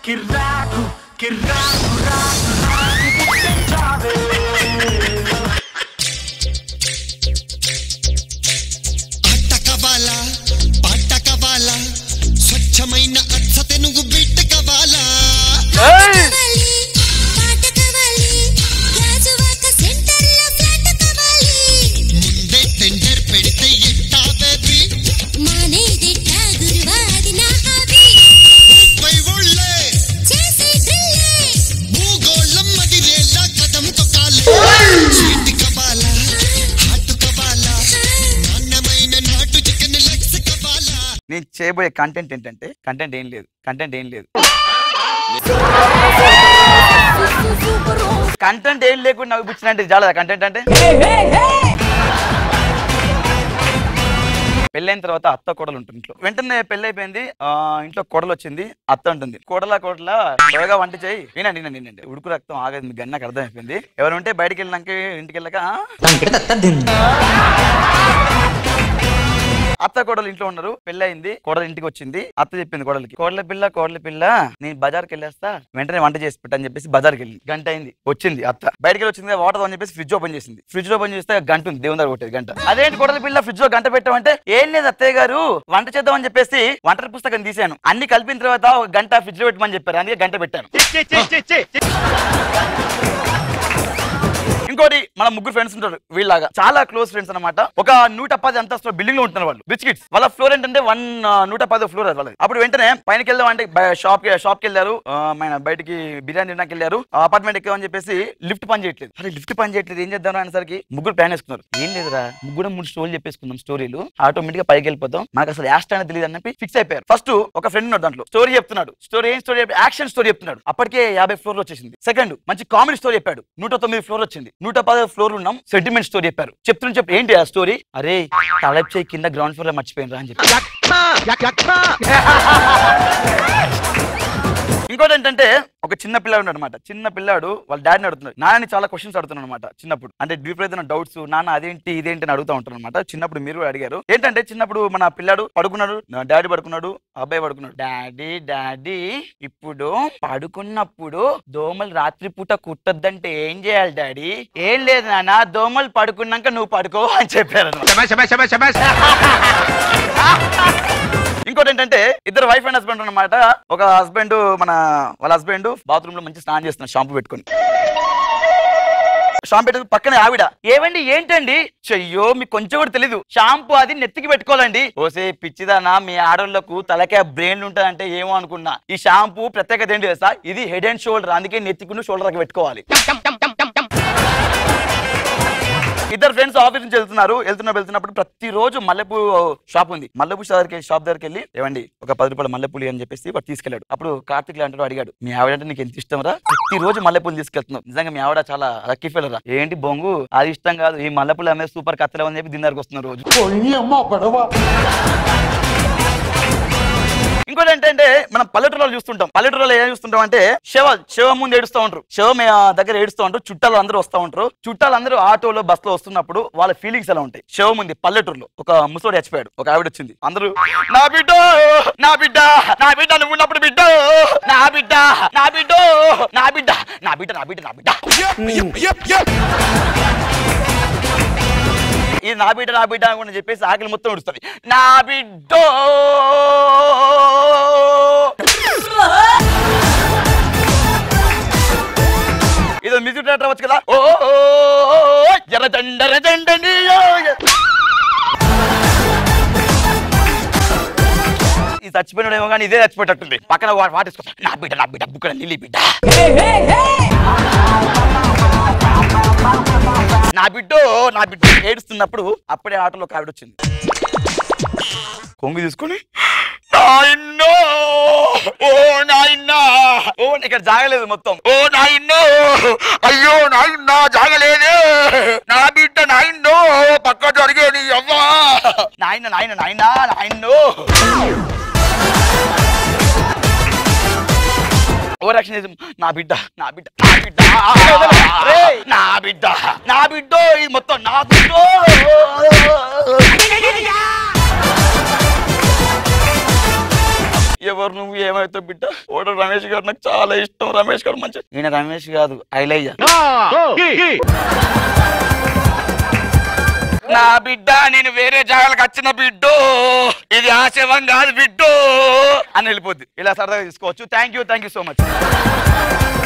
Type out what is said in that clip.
కిర్రాకు కిర్రాకు రాకు రాకు పుట్టించావే ఆట కవాలా పాట కవాలా స్వచ్ఛమైన అచ్చ తెనుగు బిడ్డ కవాలా కావాలి పాట కావాలి రాజువాక సెంటర్లో ఫ్లాట్ కావాలి ముందే టెండర్ పెడితే ఎట్టా బేబీ మానేదిట్ట గురువా అది నా హాబీ పై ఊళ్ళే చేసే డ్రిల్లే భూగోళం మదిరేలా కదం తొక్కాలి స్వీట్ కవాలా హాట్ కవాలా నాణ్యమైన నాటు చికెన్ లెగ్స్ కవాలా నేను చేయబోయే కంటెంట్ ఏంటంటే కంటెంట్ ఏం లేదు కంటెంట్ ఏం లేదు కంటెంట్ ఏం లేకుండా నవ్విపుచ్చినంటే చాలా కంటెంట్ అంటే పెళ్ళైన తర్వాత అత్త కోడలు ఉంటుంది ఇంట్లో వెంటనే పెళ్లి అయిపోయింది ఆ, ఇంట్లో కోడలు వచ్చింది అత్త ఉంటుంది కోడల కోడల త్వరగా వంట చేయి వినండి వినండి వినండి ఉడుకు రక్తం ఆగదు మీకు నాకు అర్థమైపోయింది ఎవరు ఉంటే బయటికి వెళ్ళినాక ఇంటికి వెళ్ళాక "ఆ, అత్త కోడలు ఇంట్లో ఉన్నారు పెళ్లి అయింది కోడలు ఇంటికి వచ్చింది అత్త చెప్పింది కోడలికి కోడల పిల్ల కోడల పిల్ల నేను బజార్కి వెళ్ళేస్తా వెంటనే వంట చేసి పెట్టని చెప్పేసి బజార్కి వెళ్ళి గంట అయింది వచ్చింది అత్త బయటికి వెళ్ళి వచ్చింది వాటర్ అని చెప్పేసి ఫ్రిడ్జ్ ఓపెన్ చేసింది ఫ్రిడ్జ్ ఓపెన్ చేస్తే గంట ఉంది దేవుని దగ్గర కొట్టేది గంట అదేంటి కోడల పిల్ల ఫ్రిడ్జ్ లో గంట పెట్టామంటే ఏం లేదు అత్తయ్య గారు వంట చేద్దామని చెప్పేసి వంట పుస్తకం తీశాను అన్ని కలిపిన తర్వాత ఒక గంట ఫ్రిడ్జ్ లో పెట్టమని చెప్పారు అందుకే గంట పెట్టాను ఇంకోటి మన ముగ్గురు ఫ్రెండ్స్ ఉంటారు వీళ్ళగా చాలా క్లోజ్ ఫ్రెండ్స్ అన్నమాట ఒక నూట పది అంతస్తుల బిల్డింగ్ లో ఉంటున్నారు వాళ్ళు బిస్కెట్స్ వాళ్ళ ఫ్లోర్ ఏంటంటే వన్ నూట పది ఫ్లోర్ అది వాళ్ళది అప్పుడు వెంటనే పైనకి వెళ్దాం అంటే షాప్ కి షాప్ కి వెళ్ళారు ఆ, మన బయటికి బిర్యానీ తినడానికి వెళ్ళారు అపార్ట్మెంట్ ఎక్కామని చెప్పేసి లిఫ్ట్ పని చేయట్లేదు అరే లిఫ్ట్ పని చేయట్లేదు ఏం చేద్దాం అనేసరికి ముగ్గురు ప్లాన్ వేసుకున్నారు ఏం లేదురా ముగ్గురు మూడు స్టోరీలు చెప్పేసుకుందాం స్టోరీలు ఆటోమేటిక్ గా పైకి వెళ్ళిపోతాం నాకు అసలు యాస్ట్ అనేది తెలియదు అని చెప్పి ఫిక్స్ అయిపోయారు ఫస్ట్ ఒక ఫ్రెండ్ ఉన్నాడు దాంట్లో స్టోరీ చెప్తున్నాడు స్టోరీ ఏం స్టోరీ యాక్షన్ స్టోరీ చెప్తున్నాడు అప్పటికే యాభై ఫ్లోర్ వచ్చేసింది సెకండ్ మంచి కామెడీ స్టోరీ చెప్పాడు నూట తొమ్మిది ఫ్లోర్ వచ్చింది నూట పది ఫ్లోర్ ఉన్నాం సెంటిమెంట్ స్టోరీ చెప్పారు చెప్తున్నా చెప్పి ఏంటి ఆ స్టోరీ అరే తలప్ చేయి కింద గ్రౌండ్ ఫ్లోర్ లో మర్చిపోయినరా అని చెప్పి ఇంకోటి ఏంటంటే ఒక చిన్న పిల్లాడు ఉన్నాడు అనమాట చిన్న పిల్లాడు వాళ్ళ డాడీని అడుగుతున్నాడు నాన్నని చాలా క్వశ్చన్స్ అడుగుతున్నాడు అనమాట చిన్నప్పుడు అంటే డీప్ ఏదైనా డౌట్స్ నాన్న అదేంటి ఇదేంటి అని అడుగుతూ ఉంటారు అనమాట చిన్నప్పుడు మీరు కూడా అడిగారు ఏంటంటే చిన్నప్పుడు మన పిల్లాడు పడుకున్నాడు నా డాడీ పడుకున్నాడు అబ్బాయి పడుకున్నాడు డాడీ డాడీ ఇప్పుడు పడుకున్నప్పుడు దోమలు రాత్రి పూట కుట్టొద్దంటే ఏం చేయాలి డాడీ ఏం లేదు నాన్న దోమలు పడుకున్నాక నువ్వు పడుకో అని చెప్పారు ఇంకోటి ఏంటంటే ఇద్దరు వైఫ్ అండ్ హస్బెండ్ అన్నమాట ఒక హస్బెండ్ మన వాళ్ళ హస్బెండ్ బాత్రూమ్ లో మంచి స్నానం చేస్తున్నారు షాంపూ పెట్టుకొని షాంపూ పెట్టుకుని పక్కనే ఆవిడ ఏమండి ఏంటండి చెయ్యో మీకు కొంచెం కూడా తెలీదు షాంపూ అది నెత్తికి పెట్టుకోవాలండి ఓసే పిచ్చిదానా మీ ఆడోళ్లకు తలకే బ్రెయిన్ ఉంటదంటే ఏమో అనుకున్నా ఈ షాంపూ ప్రత్యేకత ఏంటి తెలుసా ఇది హెడ్ అండ్ షోల్డర్ అందుకే నెత్తికును షోల్డర్ పెట్టుకోవాలి ఇద్దరు ఫ్రెండ్స్ ఆఫీస్ నుంచి వెళ్తున్నారు వెళ్తున్న వెళ్తున్నప్పుడు ప్రతిరోజు మల్లెపూ షాప్ ఉంది మల్లెపూ దగ్గరికి షాప్ దగ్గరికి వెళ్ళి ఏమండి ఒక పది రూపాయల మల్లెపూలు అని చెప్పేసి వాడు తీసుకెళ్ళాడు అప్పుడు కార్తిక్ అంటాడు అడిగాడు మీ ఆవిడంటే నీకు ఎంత ఇష్టం రా ప్రతి రోజు మల్లెపూలు తీసుకెళ్తున్నావు నిజంగా మీ ఆవిడ చాలా లక్కీ ఫీల్ రా ఏంటి బొంగు అది ఇష్టం కాదు ఈ మల్లెపూలు అమ్మే సూపర్ కత్తలే అని చెప్పి డిన్నర్కి వస్తున్నారు రోజు ఇంకోటి ఏంటంటే మనం పల్లెటూరులో చూస్తుంటాం పల్లెటూరులో ఏం చూస్తుంటాం అంటే శవ శవ ముందు ఏడుస్తూ ఉంటారు శవ మే- ఆ దగ్గర ఏడుస్తూ ఉంటారు చుట్టాలు అందరూ వస్తూ ఉంటారు చుట్టాలు అందరూ ఆటోలో బస్సులో వస్తున్నప్పుడు వాళ్ళ ఫీలింగ్స్ ఎలా ఉంటాయి శవ ముందు పల్లెటూరులో ఒక ముసోడు చచ్చిపోయాడు ఒక ఆవిడ వచ్చింది అందరూ నా బిడ్డ నా బిడ్డ నా బిడ్డ నువ్వు ఉన్నప్పుడు బిడ్డ నా బిడ్డ నా బిడ్డ నా బిడ్డ నా బిడ్డ నా బిడ్డ నా బిడ్డ ఇది నా బిడ్డ నా బిడ్డ అని చెప్పేసి ఆకలి మొత్తం ఉడుస్తుంది నా బిడ్డ ఇది మ్యూజిక్ డైరెక్టర్ అవ్వచ్చు కదా ఓ ఓ, ఓ, ఓ, ఎర్ర దండర దండని ఓ, ఎ- ఈ చచ్చిపోయినాడేమో కానీ ఇదే చచ్చిపోయేటట్టుంది పక్కన వా- వాటేసుకో నా బిడ్డ నా బిడ్డ బుక్కడ నిల్లి బిడ్డ నా బిడ్డ నా బిడ్డ ఏడుస్తున్నప్పుడు అప్పుడే ఆటోలో ఒక ఆవిడ వచ్చింది కొంగు తీసుకొని నాయన్నో ఓ నాయన్నా ఓ ఇక్కడ జాగలేదు మొత్తం ఓ నాయన్నో అయ్యో నాయన్నా జాగలేదే నా బిడ్డ నాయన్నో పక్క జరిగేది అవ్వా నాయన నాయన నాయనా నాయన్నో ఓ రక్షణ చేసి, నా బిడ్డ నా బిడ్డ నా బిడ్డ రేయ్, నా బిడ్డ నా బిడ్డ ఇది మొత్తం నా బిడ్డ ఎవరు ఎవరు నువ్వు ఏమైతే బిడ్డ ఓడ రమేష్ గారు నాకు చాలా ఇష్టం రమేష్ గారు మంచి ఈయన రమేష్ కాదు ఐలయ్య నా బిడ్డ నేను వేరే జాగాలకు వచ్చిన బిడ్డో ఇది ఆశయం కాదు బిడ్డో అని వెళ్ళిపోద్ది ఇలా సరదాగా తీసుకోవచ్చు thank you thank you so much